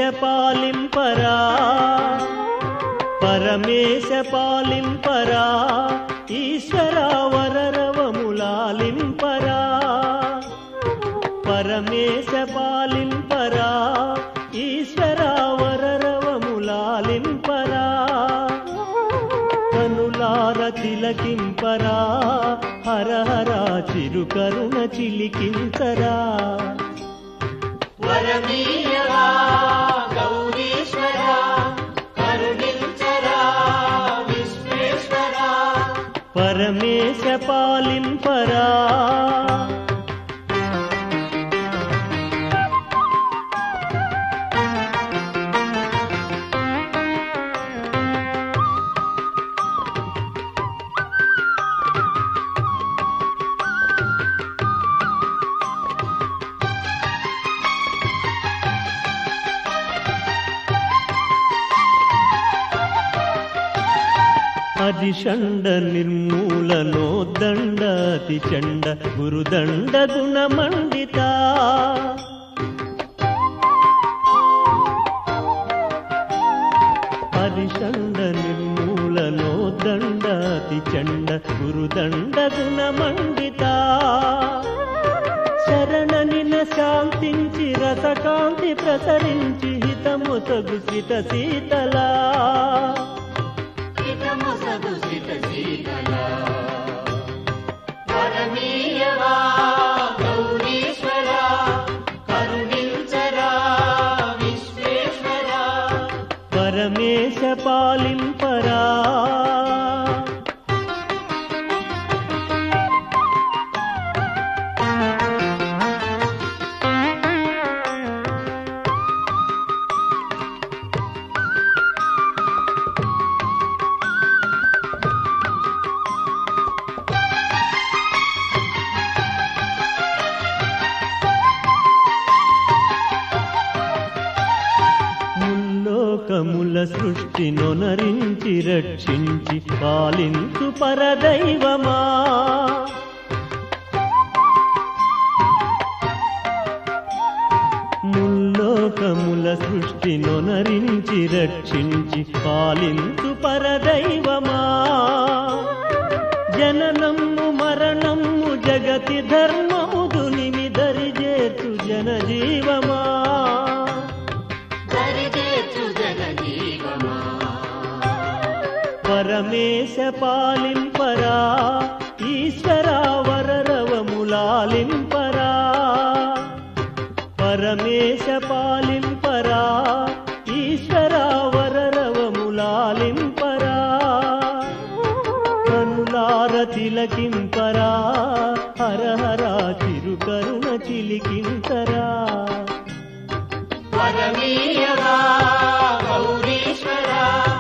పాలింపరా పరమేశ పాలింపరా ఈశ్వరా వరరవములాలింపరా పరమేశ పాలింపరా ఈశ్వరా వరరవములాలింపరా కనులార తిలకింపరా హర హర చిరుకరుణ చిలికించరా వరమీయవా గౌరీశ్వరా కరుణించరా విశ్వేశ్వరా పరమేశ పాలింపరా అదిషండ నిర్మూలనో దండ అతి చండ గురుదండ గుణమండిత హరిషండ నిర్మూలనో దండ అతి చండ గురుదండ గుణమండిత శరణనిన శాంతించి రసకాంతి ప్రసరించి హితముసగు సిత శీతలా హితమొసగు సిత శీతలా వరమీయవా గౌరీశ్వరా కరుణించరా విశ్వేశ్వరా పరమేశ పాలింపరా ముల్లోకముల సృష్టి నొనరించి రక్షించి పాలించు పరదైవమా ముల్లోకముల సృష్టి నొనరించి రక్షించి పాలించు పరదైవమా జననము మరణము జగతి ధర్మము దునిమి దరి చేర్చు జనజీవమా దరిచేర్చు జగజీవమా పరమేశ పాలింపరా ఈశ్వరా వరరవములాలింపరా పరమేశ పాలింపరా ఈశ్వరా వరరవములాలింపరా కనులార తిలకింపరా హర హర చిరుకరుణ చిలికించరా వరమీయవా గౌరీశ్వరా